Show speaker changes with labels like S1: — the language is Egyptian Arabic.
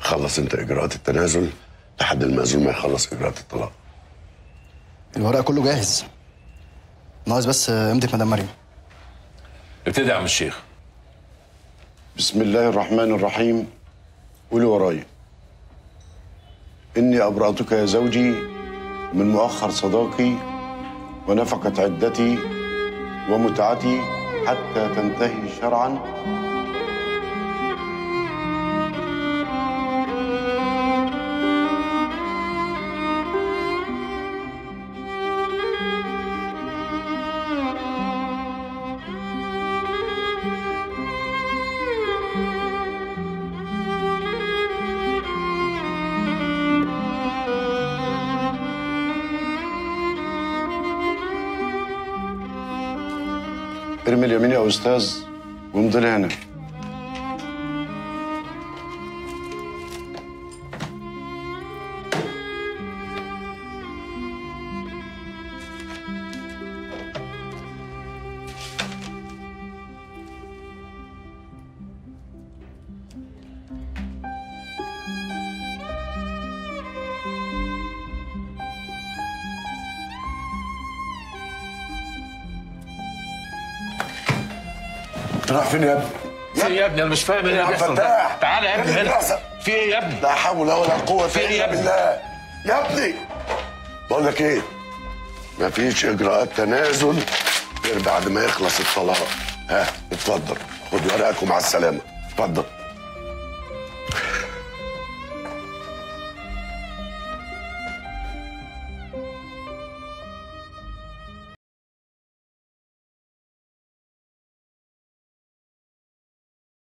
S1: خلص انت اجراءات التنازل لحد المأذون ما يخلص اجراءات الطلاق
S2: الورق كله جاهز ناقص بس امضة مدام مريم
S3: ابتدي يا عم الشيخ
S1: بسم الله الرحمن الرحيم قولي ورايا إني أبرأتك يا زوجي من مؤخر صداقي ونفقة عدتي ومتعتي حتى تنتهي شرعا ارمي اليمين يا أستاذ وامضي لي هنا انت رايح فين يا ابني؟
S3: في ايه يا ابني انا مش فاهم ايه
S1: يا
S3: اللي
S1: عم
S3: بيحصل ده
S1: فتاح.
S3: تعالى يا ابني
S1: إيه اللي
S3: هنا
S1: بيحصل؟
S3: في ايه يا ابني
S1: لا حول ولا قوة
S3: في إيه
S1: إلا
S3: يا ابني؟
S1: بالله يا ابني بقول لك إيه مفيش إجراءات تنازل غير بعد ما يخلص الطلاق ها اتفضل خد ورقك ومع السلامة اتفضل